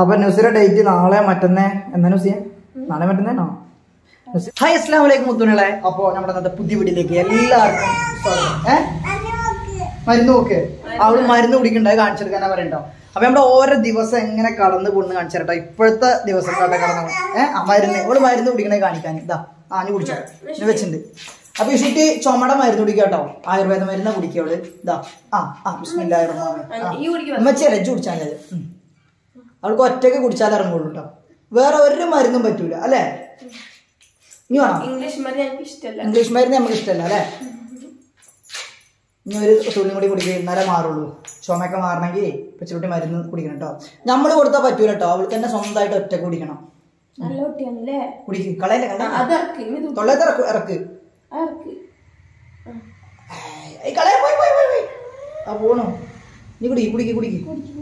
അപ്പൊ നുസിയുടെ ഡേറ്റ് നാളെ മറ്റന്നേ എന്നാ നുസിയ നാളെ മറ്റന്നേനോ ഹായ് അസ്ലാം വലൈക്കും മുത്തുണികളെ അപ്പോ നമ്മുടെ ഇന്നത്തെ പുതിയ വീട്ടിലേക്ക് എല്ലാവർക്കും സ്വാഗതം ഏ മരുന്ന് നോക്ക് അവള് മരുന്ന് കുടിക്കണ്ടായി കാണിച്ചെടുക്കാനാ പറയണ്ടോ അപ്പൊ നമ്മുടെ ഓരോ ദിവസം എങ്ങനെ കടന്നു കൊണ്ടു കാണിച്ചിട്ടോ ഇപ്പോഴത്തെ ദിവസം കട കടന്നു ഏഹ് ആ മരുന്ന് ഇവള് മരുന്ന് കുടിക്കണേ കാണിക്കാൻ ഇതാ ആഞ്ഞു കുടിച്ചോ ഇത് വെച്ചിട്ടുണ്ട് അപ്പൊ ഇഷിട്ട് ചുമട മരുന്ന് കുടിക്കുക കേട്ടോ ആയുർവേദ മരുന്ന് കുടിക്കുക അവള് ഇതാ ആ ആ ബിസ്മില്ലാഹിർറഹ്മാനിർറഹീം. ഉമ്മച്ചി അരച്ചു കുടിച്ചാൽ മതി ഉം. അവൾക്ക് ഒറ്റയ്ക്ക് കുടിച്ചാൽ ഇറങ്ങുള്ളൂ കേട്ടോ വേറെ ഒരു മരുന്നും പറ്റൂല അല്ലേ ഇനി വേണോ ഇംഗ്ലീഷ് മരുന്ന് എനിക്ക് ഇഷ്ടമല്ല ഇംഗ്ലീഷ് മരുന്ന് നമുക്ക് ഇഷ്ടമല്ല അല്ലേ ഇനി ഒരു തുള്ളി കൂടി കുടിക്കുക എന്നാലേ മാറുള്ളൂ ചുമയൊക്കെ മാറണമെങ്കിൽ പച്ചക്കുട്ടി മരുന്ന് കുടിക്കണം കേട്ടോ നമ്മൾ കൊടുത്താൽ പറ്റൂല കേട്ടോ അവൾക്ക് തന്നെ സ്വന്തമായിട്ട് ഒറ്റ കുടിക്കണം നല്ല കുട്ടിയാണല്ലേ കുടിക്കും കളയല്ലേ കളയല്ലേ അത് ഇറക്ക് ഇനി ഇത് തൊള്ളത്തെ ഇറക്ക് ഇറക്ക് ഇറക്ക് ഏയ് കളയ പോയി പോയി പോയി പോയി ആ പോണു നീ കുടിക്ക് കുടിക്ക് കുടിക്ക്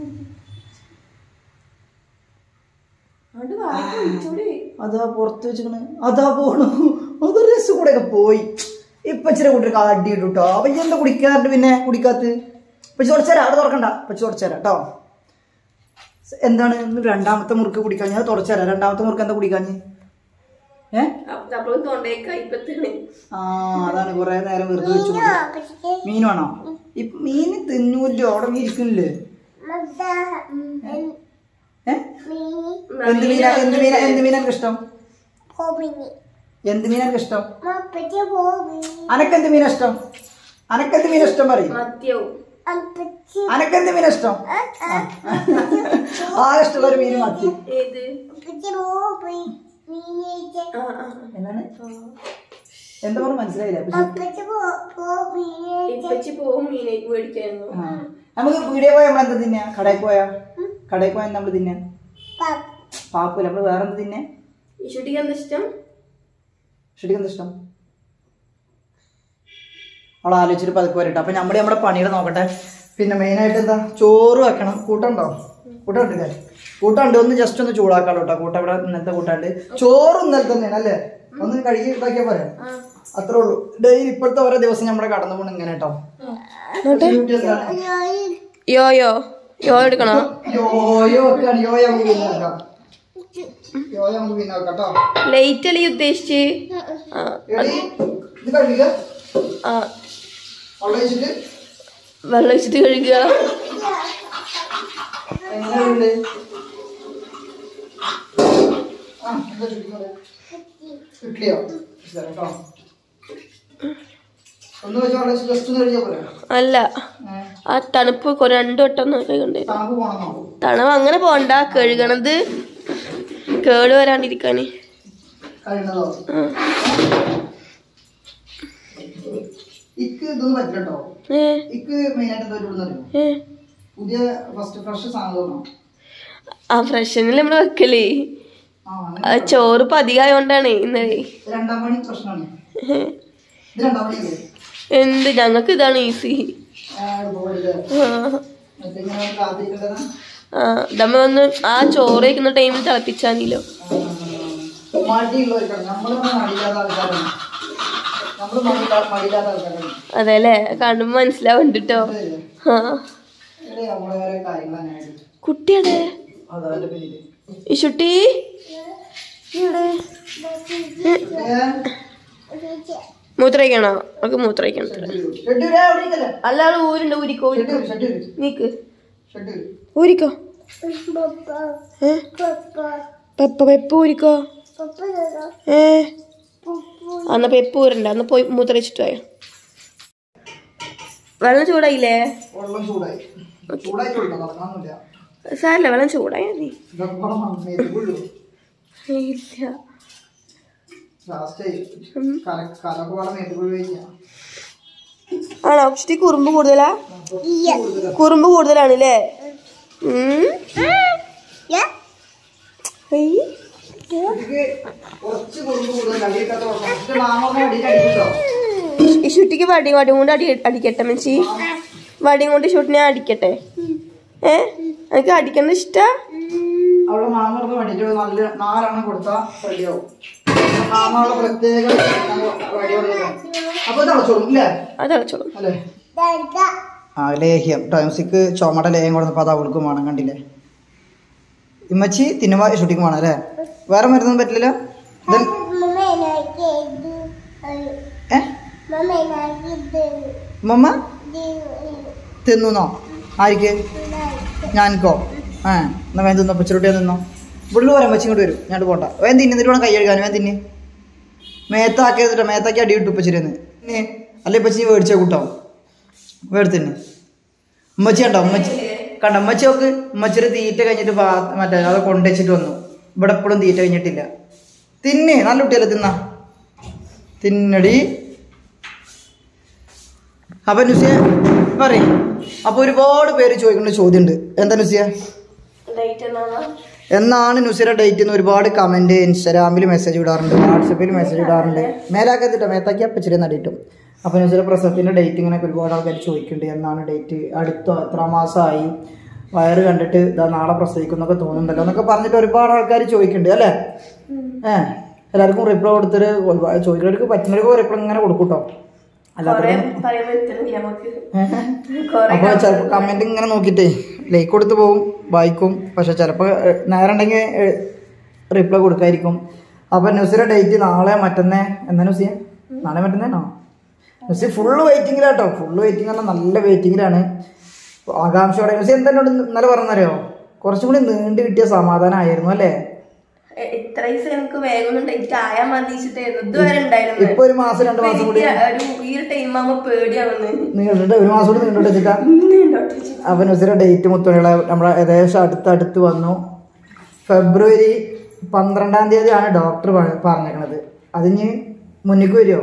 അത് വായിക്ക് ഒഴിച്ചൂടെ അതാ പുറത്ത് വെച്ചിക്കണ് അതാ പോണു അതൊരു രസം കൂടെ ഒക്കെ പോയി ഇപ്പൊ ഇച്ചിരി കൂട്ടർക്ക് അടി ഇട്ടു കേട്ടോ അപ്പൊ എന്താ കുടിക്കാറുണ്ട് പിന്നെ കുടിക്കാത്ത പച്ച തുടച്ചേരാ അവിടെ തുറക്കണ്ട പച്ച തുടച്ചേരാ കേട്ടോ എന്താണ് ഇന്ന് രണ്ടാമത്തെ മുറുക്ക് കുടിക്കാൻ ഞാൻ തുടച്ചേരാ രണ്ടാമത്തെ മുറുക്ക് എന്താ കുടിക്കാഞ്ഞ് ഏ അപ്പോൾ തൊണ്ടയിൽ കൈപ്പത്താണ് ആ അതാണ് കുറെ നേരം വെറുതെ വെച്ചു കൊടുത്തു മീൻ വേണോ ഇപ്പൊ മീൻ തിന്നൂല്ലോ അവിടെ മീൻ ഇരിക്കുന്നില്ലേ ഏ എന്ത് മീനാ എന്ത് മീനാ എന്ത് മീനാ എനിക്ക് ഇഷ്ടം എന്ത് മീനാ എനിക്ക് ഇഷ്ടം അനക്കെന്ത് മീനാ ഇഷ്ടം അനക്കെന്ത് മീനാ ഇഷ്ടം പറയും മദ്യവും അനക്കെന്ത് മീനാ ഇഷ്ടം ആ ഇഷ്ടമുള്ള ഒരു മീൻ മത്തി ഏത് ആ ആ എന്താണ് എന്താ പറഞ്ഞ മനസ്സിലായില്ല പക്ഷെ ഇപ്പച്ചി പോവും മീനെ മേടിക്കായിരുന്നു ആ. നമുക്ക് വീഡിയോ പോയാൽ നമ്മൾ എന്താ തിന്നാ കടയിൽ പോയാ കടയിൽ പോയാൽ നമ്മൾ തിന്നാ പാപ്പൂല നമ്മള് വേറെ എന്ത് തിന്നെ ഈ ഷൂട്ടിക്ക് എന്താ ഇഷ്ടം ഷെട്ടിക്ക് എന്താ ഇഷ്ടം അവൾ ആലോചിച്ചിട്ട് പതുക്കെ വരട്ടെ അപ്പൊ നമ്മൾ നമ്മുടെ പണിയുടെ നോക്കട്ടെ പിന്നെ മെയിനായിട്ട് എന്താ ചോറ് വെക്കണം കൂട്ടുണ്ടോ കൂട്ടുണ്ട് കാര്യം കൂട്ടുണ്ട് ഒന്ന് ജസ്റ്റ് ഒന്ന് ചൂടാക്കാളൂ കേട്ടോ കൂട്ട ഇവിടെ ഇന്നത്തെ കൂട്ടാണ്ട് ചോറും ഇന്നലെ തന്നെയാണ് അല്ലേ ഒന്ന് കഴുകി ഇതാക്കിയാ പോരെ അത്രേ ഉള്ളൂ ഡെയിലി ഇപ്പോഴത്തെ ഓരോ ദിവസം നമ്മുടെ കടന്നു പോണ ഇങ്ങനെ കേട്ടോ യോ യോ യോ എടുക്കണോ യോയോ ഒക്കെയാണ് യോയോ നമുക്ക് പിന്നെ നോക്കാം യോയോ നമുക്ക് പിന്നെ നോക്കാം കേട്ടോ ലേറ്റ് അല്ലേ ഈ ഉദ്ദേശിച്ച് ആ എടി, ഇത് കഴുകുക ആ അവിടെ വെച്ചിട്ട് വെള്ളം ഒഴിച്ചിട്ട് കഴുകുക എങ്ങനെയുണ്ട് ആ എന്താ ചുരുക്കുന്നത് ഇഡ്ഡലിയോ ശരി, കേട്ടോ ഒന്ന് വെച്ച് അവിടെ ജസ്റ്റ് ഒന്ന് കഴിച്ചാൽ പോലെ അല്ല ആ തണുപ്പ് കൊ- രണ്ടു വട്ടം ഒന്ന് കഴുകണ്ടേ തണുപ്പ് പോകണമെന്നോ തണുപ്പ് അങ്ങനെ പോണ്ട കഴുകണത് കേട് വരാണ്ടിരിക്കാന് കഴിയുന്നതോ ആ. ഇക്ക് ഇതൊന്നും പറ്റില്ല കേട്ടോ ഏ ഇക്ക് മെയിനായിട്ട് എന്താ ഇവിടുന്ന് അറിയോ ഏ പുതിയ ഫസ്റ്റ് ഫ്രഷ് സാധനം തോന്നണം ആ ഫ്രഷനിൽ നമ്മൾ വെക്കലേ ആ അങ്ങനെ ആ ചോറ് ഇപ്പൊ അധികമായോണ്ടാണ് ഇന്നലെ ഇത് രണ്ടാം പണി പ്രശ്നമാണ് ഏ. ഇത് രണ്ടാം പണിയല്ലേ എന്ത് ഞങ്ങൾക്ക് ഇതാണ് ഈസി ആ, ഇത് പോകരുത്. മറ്റേ ഇങ്ങനെ കാത്തിരിക്കേണ്ടതാണ് ആ നമ്മ ഒന്ന് ആ ചോറ് വയ്ക്കുന്ന ടൈമിൽ തിളപ്പിച്ചാന്നില്ലോ മടിയുള്ളവർക്കാണ് നമ്മളൊന്നും മടിയില്ലാത്ത ആൾക്കാരാണ് നമ്മള് മടിയില്ലാ- മടിയില്ലാത്ത ആൾക്കാരാണ് അതെ അല്ലേ കാണുമ്പോ മനസ്സിലാവുന്നുണ്ട് കേട്ടോ അതല്ലേ? ആ ഇവിടെ നമ്മളെ ഓരോ കാര്യങ്ങൾ അങ്ങനെയായിട്ട് കുട്ടിയുടെ അതവന്റെ പേര് ഈ ചുട്ടി മൂത്രയിക്കണോ അവൾക്ക് മൂത്രയിക്കണം അല്ലാതെ ഊരുണ്ട് ഊരിക്കോ ഊരിക്കോ നീക്ക് ഊരിക്കോ ഏ പെപ്പ പെപ്പ ഊരിക്കോ ഏ അന്ന് പെപ്പ ഊരണ്ട അന്ന് പോയി മൂത്രയിച്ചിട്ട് പോയോ വെള്ളം ചൂടായില്ലേ വെള്ളം ചൂടായി ചൂടായിട്ടുണ്ടോ നടക്കണമെന്നില്ല സാരല്ല വെള്ളം ചൂടായി മതി ഇതൊക്കെ കൂടെ മേത്തുകൊള്ളു ഇല്ല ലാസ്റ്റ് കലൊക്കെ പാടെ മേത്തുകൊള്ളു കഴിഞ്ഞാ ആണോ പക്ഷേ കുറുമ്പ് കൂടുതലാ കുറുമ്പ് കൂടുതലാണ് അല്ലേ എനിക്ക് കുറച്ച് കുറുമ്പ് കൂടുതൽ അടിയിട്ടാത്ത കുറച്ച് മാമൊന്നും അടിയിട്ട് അടിക്കട്ടോ ഈ ഷുട്ടിക്ക് വടി വടി കൊണ്ട് അടി അടിക്കട്ടെ മെച്ചി വടിയും കൊണ്ട് ഷൂട്ടിനെ അടിക്കട്ടെ ഏ എനിക്ക് അടിക്കുന്നത് ഇഷ്ടാ അവളെ മാമർന്ന് വേണ്ടിട്ട് നല്ല നാലെണ്ണം കൊടുത്താൽ റെഡിയാവും മാമകളുടെ പ്രത്യേക വടി കൊടുക്കണം അപ്പൊ തിളച്ചോളും ഇല്ലേ അത് അടച്ചോളൂ അല്ലേ ആ ലേഹ്യം ടൈംസിക്ക് ചുമട ലേഹ്യം കൊടുത്തപ്പോൾ അത് അവൾക്കും വേണം കണ്ടില്ലേ ഇമ്മച്ചി തിന്നുമ്പോ ഷൂട്ടിങ് വേണം അല്ലേ വേറെ മരുന്നൊന്നും പറ്റില്ല ഇത് ഏ മമ്മ തിന്നുന്നോ ആർക്ക് ഞാനിക്കോ ആ എന്നാ വേഗം തിന്നോ പച്ചറൊട്ടിയാ തിന്നോ ഇവിടെ വരാൻ വെച്ച് ഇങ്ങോട്ട് വരും ഞാൻ പോണ്ട വേഗം തിന്ന് എന്നിട്ട് വേണം കൈ കഴുകാൻ വേഗം തിന്ന് മേത്താക്കിയതിട്ടോ മേത്താക്കി അടി വിട്ടു ഉപ്പച്ചിരുന്ന് പിന്നെ അല്ലെ പച്ചി മേടിച്ച കൂട്ടാവും മേടിത്തന്നെ ഉമ്മച്ചി കണ്ടോ ഉമ്മച്ചി കണ്ടോ ഉമ്മച്ചി നോക്ക് ഉമ്മച്ചിയുടെ തീറ്റ കഴിഞ്ഞിട്ട് പാ- മറ്റേ അത് കൊണ്ടുവച്ചിട്ട് വന്നു ഇവിടെ എപ്പോഴും തീറ്റ കഴിഞ്ഞിട്ടില്ല തിന്നെ നല്ല കുട്ടിയല്ലേ തിന്നാ തിന്നടി അപ്പൊ നുസിയ പറയും അപ്പൊ ഒരുപാട് പേര് ചോദിക്കുന്ന ചോദ്യമുണ്ട് എന്താ നുസിയ ഡേറ്റ് എന്നാണ് എന്നാണ് നുസിയുടെ ഡേറ്റ് എന്ന് ഒരുപാട് കമന്റ് ഇൻസ്റ്റാഗ്രാമിൽ മെസ്സേജ് ഇടാറുണ്ട് വാട്സപ്പിൽ മെസ്സേജ് ഇടാറുണ്ട് മേലാക്കത്തിട്ടോ മേത്താക്കി അപ്പച്ചിരി നടിയിട്ടും അപ്പൊ നുസിയുടെ പ്രസവത്തിന്റെ ഡേറ്റ് ഇങ്ങനെ ഒരുപാട് ആൾക്കാർ ചോദിക്കുന്നുണ്ട് എന്നാണ് ഡേറ്റ് അടുത്ത എത്ര മാസമായി വയറ് കണ്ടിട്ട് ഇതാ നാളെ പ്രസവിക്കുന്നൊക്കെ തോന്നുന്നുണ്ടല്ലോ എന്നൊക്കെ പറഞ്ഞിട്ട് ഒരുപാട് ആൾക്കാർ ചോദിക്കുന്നുണ്ട് അല്ലേ ഏഹ് എല്ലാവർക്കും റിപ്ലൈ കൊടുത്തിട്ട് ഒരുപാട് ചോദിക്കുന്നവർക്ക് പറ്റുന്നവർക്ക് റിപ്ലൈ ഇങ്ങനെ കൊടുക്കും കേട്ടോ കൊറേ അല്ലാത്തവർക്ക് പറയുമ്പോ എത്തണില്ല നമുക്ക് ഏഹ് കൊറേ അപ്പോൾ ചിലപ്പോൾ കമന്റ് ഇങ്ങനെ നോക്കിയിട്ടേ ലൈക്ക് കൊടുത്ത് പോകും വായിക്കും പക്ഷെ ചിലപ്പോൾ നേരം ഉണ്ടെങ്കിൽ റിപ്ലൈ കൊടുക്കായിരിക്കും അപ്പോൾ ന്യൂസിയുടെ ഡേറ്റ് നാളെ മറ്റന്നേ എന്നാ ന്യൂസിയ നാളെ മറ്റന്നേനോ ന്യൂസി ഫുള്ള് വെയിറ്റിങ്ങിലാട്ടോ ഫുള്ള് വെയിറ്റിംഗ് പറഞ്ഞാൽ നല്ല വെയിറ്റിങ്ങിലാണ് ആകാംക്ഷയോടെ ന്യൂസി എന്തെന്നോട് ഇന്നലെ പറഞ്ഞറിയോ കുറച്ചും കൂടി നീണ്ടു കിട്ടിയ സമാധാനമായിരുന്നു അല്ലേ എ- ഇത്ര ദിവസം എനിക്ക് വേഗം ഒന്നും ഡേറ്റ് ആയാൽ മതിച്ചിട്ടായിരുന്നു ഇതുവരെ ഉണ്ടായിരുന്നു ഇപ്പൊ ഒരു മാസം രണ്ട് മാസം കൂടി ഒരു ഈ ഒരു ടൈം ആകുമ്പോ പേടിയാവുന്നു നീണ്ടിട്ട് ഒരു മാസം കൂടി നീണ്ടു വെച്ചിട്ടാ അപ്പൊ നുസിന്റെ ഡേറ്റ് മുത്തുണികളെ നമ്മുടെ ഏകദേശം അടുത്ത് അടുത്ത് വന്നു ഫെബ്രുവരി പന്ത്രണ്ടാം തീയതിയാണ് ഡോക്ടർ പറഞ്ഞേക്കണത് അതിന് മുന്നിക്ക് വരുമോ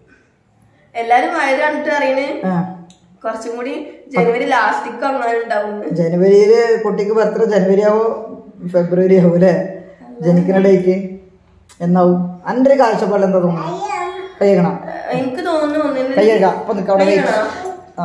എല്ലാരും വയത് കണ്ടിട്ട് അറിയണ് ആ കുറച്ചും കൂടി ജനുവരി ലാസ്റ്റിക്ക് അങ്ങനെ ഉണ്ടാവും ജനുവരിയില് കുട്ടിക്ക് ബർത്ത്ഡേ ജനുവരി ആവോ ഫെബ്രുവരി ആവും അല്ലേ ജനിക്കുന്ന ഡേറ്റ് എന്നാവും എൻ്റെ ഒരു കാഴ്ചപ്പാടിൽ എന്താ തോന്നുന്നു കൈയക്കണം എനിക്ക് തോന്നുന്നു ഒന്നിന് കൈയഴക്കാം അപ്പൊ നിൽക്കാം അവിടെ wait. കൈയ്യണോ? ആ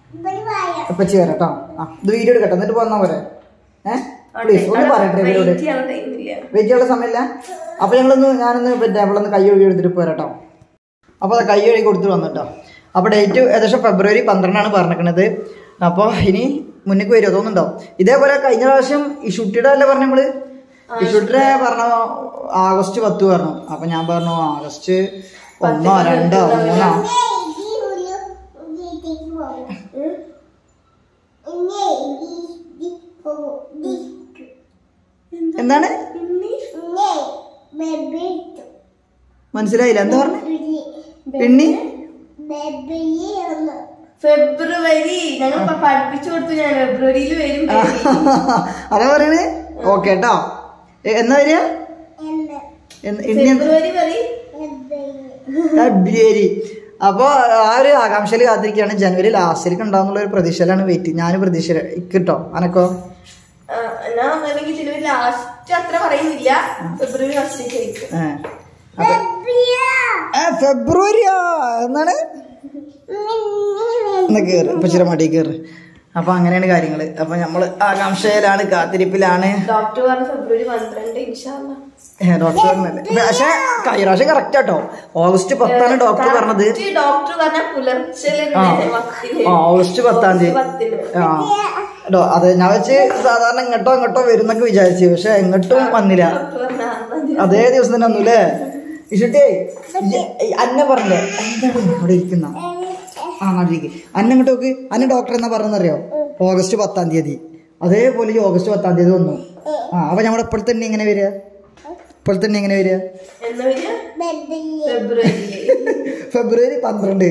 ഇപ്പൊ ചെയ്യാം കേട്ടോ ആ ഇത് വീഡിയോ എടുക്കട്ടെ എന്നിട്ട് പോന്നാ പോരെ ഏഹ് പ്ലീസ് ഒന്ന് പറയട്ടെ ഇവരോട് വെയിറ്റ് ചെയ്യാൻ ടൈമില്ല വെയിറ്റ് ചെയ്യാനുള്ള സമയമില്ല അപ്പൊ ഞങ്ങളൊന്ന് ഞാനൊന്ന് പിന്നെ അവളൊന്ന് കൈ ഒഴുകി എടുത്തിട്ട് പോരാ കേട്ടോ അപ്പോൾ അത് കൈ ഒഴുകി കൊടുത്തിട്ട് വന്നു കേട്ടോ അപ്പോൾ ഡേറ്റ് ഏകദേശം ഫെബ്രുവരി പന്ത്രണ്ടാണ് പറഞ്ഞിരിക്കുന്നത് അപ്പോൾ ഇനി മുന്നിക്ക് വരുമോ തോന്നുന്നുണ്ടോ ഇതേപോലെ കഴിഞ്ഞ പ്രാവശ്യം ഈ ഷുട്ടിയുടെ അല്ലേ പറഞ്ഞു നമ്മള് ഈ ഷുട്ടിയുടെ പറഞ്ഞ ആഗസ്റ്റ് പത്ത് പറഞ്ഞു അപ്പൊ ഞാൻ പറഞ്ഞു ആഗസ്റ്റ് ഒന്നോ രണ്ടോ മൂന്നോ എന്താണ് മനസ്സിലായില്ല എന്താ പറഞ്ഞു പെണ്ണി ഫെബ്രുവരി ഞങ്ങൾ ഇപ്പൊ പഠിപ്പിച്ചു കൊടുത്തു ഞാൻ ഫെബ്രുവരിയിൽ വരും അതാ പറയണേ ഓക്കെ കേട്ടോ എ- എന്നാ വരിക എന്ന് ഇനി എന്ത്? ഫെബ്രുവരി വരി ഫെബ്രുവരി അപ്പൊ ആ ഒരു ആകാംക്ഷയിൽ കാത്തിരിക്കുകയാണ് ജനുവരി ലാസ്റ്റിലേക്ക് ഉണ്ടാവുന്നുള്ള ഒരു പ്രതീക്ഷയിലാണ് വെയിറ്റ് ഞാൻ പ്രതീക്ഷ കിട്ടോ അനക്കോ ആ, ഞാൻ ഒന്നല്ലെങ്കിൽ ജനുവരി ലാസ്റ്റ് അത്ര പറയുന്നില്ല ഫെബ്രുവരി ഫസ്റ്റ് ആയിരിക്കും ഏ. അപ്പൊ ഏ, ഫെബ്രുവരിയാ എന്നാണ് എന്നാ കേറ് ഇപ്പൊ ചില മടി കേറ് അപ്പൊ അങ്ങനെയാണ് കാര്യങ്ങള് അപ്പൊ നമ്മള് ആകാംക്ഷയിലാണ് കാത്തിരിപ്പിലാണ് ഡോക്ടർ പറഞ്ഞ ഫെബ്രുവരി പന്ത്രണ്ട് ഇൻഷാല്ല ഏ, ഡോക്ടർ പറഞ്ഞത് പക്ഷെ കഴിഞ്ഞ പ്രാവശ്യം കറക്റ്റ് ആട്ടോ ഓഗസ്റ്റ് പത്താണ് ഡോക്ടർ പറഞ്ഞത് ഡോക്ടർ പറഞ്ഞ പുലർച്ചെ ആ ആ, ഓഗസ്റ്റ് പത്താം തീയതി പത്തിന് ആ ഡോ അത് ഞാൻ വെച്ച് സാധാരണ ഇങ്ങോട്ടോ ഇങ്ങോട്ടോ വരുന്നൊക്കെ വിചാരിച്ചു പക്ഷെ എങ്ങോട്ടും വന്നില്ല ഡോക്ടർ പറഞ്ഞ ആറാം തീയതി. അതേ ദിവസം തന്നെ വന്നു അല്ലേ ഇഷുട്ടേ അന്ന പറഞ്ഞേ എന്താണ് അവിടെ ഇരിക്കുന്ന ആ നാട്ടിലേക്ക് അന്ന ഇങ്ങോട്ട് നോക്ക് അന്ന ഡോക്ടർ എന്നാ പറഞ്ഞറിയോ ഓഗസ്റ്റ് പത്താം തീയതി അതേപോലെ ഈ ഓഗസ്റ്റ് പത്താം തീയതി വന്നു ആ അപ്പൊ നമ്മുടെ ഇപ്പോൾ തന്നെ എങ്ങനെ വരിക ഇപ്പോൾ തന്നെ എങ്ങനെ വരിക എന്നാ വരിക ഫെബ്രുവരി ഫെബ്രുവരി പന്ത്രണ്ട്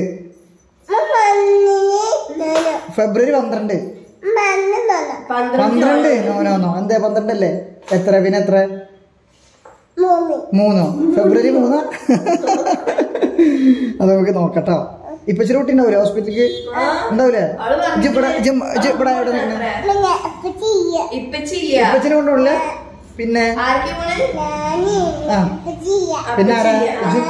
ഫെബ്രുവരി പന്ത്രണ്ട് പന്ത്രണ്ട് പന്ത്രണ്ട് നോ നോ നോ എന്തേ പന്ത്രണ്ടല്ലേ എത്ര പിന്നെ എത്ര മൂന്നോ ഫെബ്രുവരി മൂന്നോ അത് നമുക്ക് നോക്കട്ടോ ഇപ്പൊ ഇച്ചിരി കുട്ടി ഉണ്ടാവൂലേ ഹോസ്പിറ്റലിക്ക് ഉണ്ടാവൂലേ അവള് പറഞ്ഞു. ഇജ്ജ് ഇവിടെ ഇജ്ജ് ഇജ്ജ് ഇവിടെ എവിടെ നിൽക്കണേ ഇപ്പച്ചില്ല ഇപ്പച്ചിനെ കൊണ്ടുപോകില്ല പിന്നെ ആരൊക്കെ പോണേ ആ പിന്നെ ആരാ ഇജ്ജ്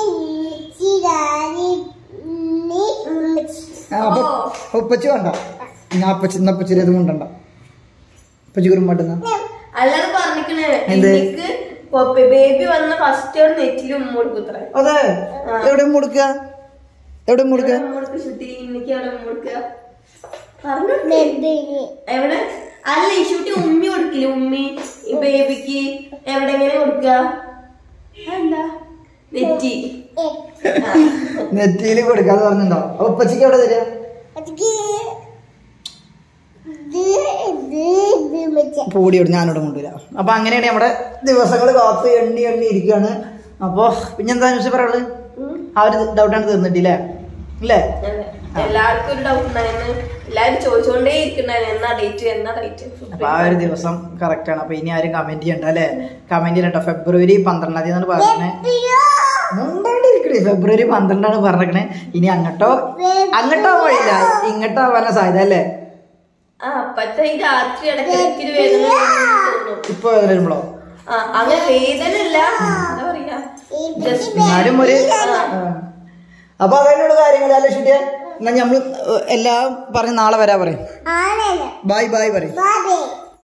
ആ, അപ്പൊ ഉപ്പച്ചി വേണ്ട ഞാൻ അപ്പച്ചി ഇന്ന് അപ്പച്ചിരി ഇത് കൊണ്ടണ്ട ഉപ്പച്ചി കുറുമ്പാട്ടുന്ന അല്ലാതെ പറഞ്ഞിക്കണേ എന്ത്? എനിക്ക് ബേബി വന്ന ഫസ്റ്റ് നെറ്റിൽ ഉമ്മ കൊടുക്കുത്രേ അതെ എവിടെ മുടുക്കുക എവിടെ മുടുക്കുക ഉമ്മ കൊടുക്ക ഷുട്ടി ഇന്നിക്ക് അവിടെ ഉമ്മ കൊടുക്കുക പറഞ്ഞു എവിടെ അല്ല ഈ ഷൂട്ടി ഉമ്മി കൊടുക്കില്ല ഉമ്മി ഈ ബേബിക്ക് എവിടെങ്ങനെ കൊടുക്കുക എന്താ നെറ്റി നെറ്റിയിൽ കൊടുക്കാന്ന് പറഞ്ഞിട്ടുണ്ടോ അപ്പൊ ഉപ്പച്ചിക്ക് എവിടെ തരിക പൂടി ഇവിടെ ഞാനിവിടെ കൊണ്ടുവരാം അപ്പൊ അങ്ങനെയാണ് നമ്മുടെ ദിവസങ്ങൾ കാത്ത് എണ്ണി എണ്ണി ഇരിക്കുകയാണ് അപ്പൊ പിന്നെന്താ ന്യൂസ് പറയുള്ളത് ആ ഒരു ഡൗട്ടാണ് തീർന്നിട്ടില്ലേ ഇല്ലേ അതെ. എല്ലാവർക്കും ഒരു ഡൗട്ട് ഉണ്ടായിരുന്നു എല്ലാരും ചോദിച്ചോണ്ടേ ഇരിക്കണ്ടായിരുന്നു എന്നാ ഡേറ്റ് എന്നാ ഡേറ്റ് അപ്പൊ ആ ഒരു ദിവസം കറക്റ്റ് ആണ് അപ്പൊ ഇനി ആരും കമന്റ് ചെയ്യണ്ട അല്ലേ കമന്റ് ചെയ്യട്ടോ ഫെബ്രുവരി പന്ത്രണ്ടാം തീയതി എന്നാണ് പറഞ്ഞത് മുണ്ടാണ്ടിരിക്കണേ ഫെബ്രുവരി പന്ത്രണ്ടാണ് പറഞ്ഞേക്കണേ ഇനി അങ്ങോട്ടോ അങ്ങോട്ടോ വഴിയില്ല ഇങ്ങോട്ടോ ആവാനാ സാധ്യത അല്ലേ ആ അപ്പത്തെ ഈ രാത്രി ഇടയ്ക്കിടയ്ക്ക് വേദന തോന്നും ഇപ്പൊ വേദന വരുമ്പോഴോ ആ അങ്ങനെ വേദന അല്ല എന്താ പറയാ ജസ്റ്റ് എന്നാലും ഒരു ആ. അപ്പൊ അതിനുള്ള കാര്യങ്ങൾ അല്ലേ ഷുട്ടിയ എന്നാ നമ്മള് എല്ലാം പറഞ്ഞ് നാളെ വരാ പറയും ബൈ ബൈ പറയും